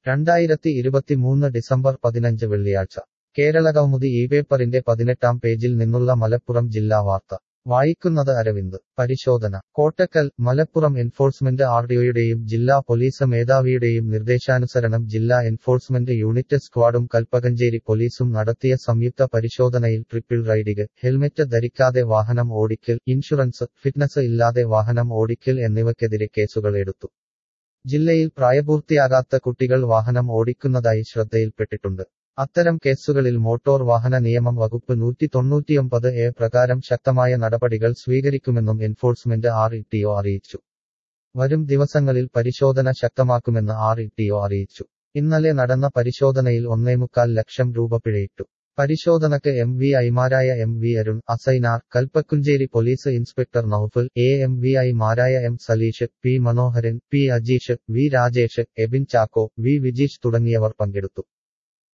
രണ്ടായിരത്തി ഇരുപത്തിമൂന്ന് ഡിസംബർ പതിനഞ്ച് വെള്ളിയാഴ്ച കേരളകൗമുദി ഈ പേപ്പറിന്റെ പതിനെട്ടാം പേജിൽ നിന്നുള്ള മലപ്പുറം ജില്ലാ വാർത്ത വായിക്കുന്നത് അരവിന്ദ് പരിശോധന കോട്ടക്കൽ മലപ്പുറം എൻഫോഴ്സ്മെന്റ് ആർഡിഒയുടെയും ജില്ലാ പോലീസ് മേധാവിയുടെയും നിർദ്ദേശാനുസരണം ജില്ലാ എൻഫോഴ്സ്മെന്റ് യൂണിറ്റ് സ്ക്വാഡും കൽപ്പകഞ്ചേരി പോലീസും നടത്തിയ സംയുക്ത പരിശോധനയിൽ ട്രിപ്പിൾ റൈഡിംഗ് ഹെൽമെറ്റ് ധരിക്കാതെ വാഹനം ഓടിക്കൽ ഇൻഷുറൻസ് ഫിറ്റ്നസ് ഇല്ലാതെ വാഹനം ഓടിക്കൽ എന്നിവയ്ക്കെതിരെ കേസുകൾ എടുത്തു ജില്ലയിൽ പ്രായപൂർത്തിയാകാത്ത കുട്ടികൾ വാഹനം ഓടിക്കുന്നതായി ശ്രദ്ധയിൽപ്പെട്ടിട്ടുണ്ട് അത്തരം കേസുകളിൽ മോട്ടോർ വാഹന നിയമം വകുപ്പ് നൂറ്റി തൊണ്ണൂറ്റിയൊമ്പത് എ പ്രകാരം ശക്തമായ നടപടികൾ സ്വീകരിക്കുമെന്നും എൻഫോഴ്സ്മെന്റ് ആർ ഇ അറിയിച്ചു വരും ദിവസങ്ങളിൽ പരിശോധന ശക്തമാക്കുമെന്ന് ആർ ഇ അറിയിച്ചു ഇന്നലെ നടന്ന പരിശോധനയിൽ ഒന്നേമുക്കാൽ ലക്ഷം രൂപ പിഴയിട്ടു പരിശോധനക്ക് എം വി ഐമാരായ M V Arun Asainar Kalpakanchery police inspector Noufal A M V ഐമാരായ M Saleesh P Manoharan P Ajeesh V Rajesh Ebin Chacko V Vijeesh തുടങ്ങിയവർ പങ്കെടുത്തു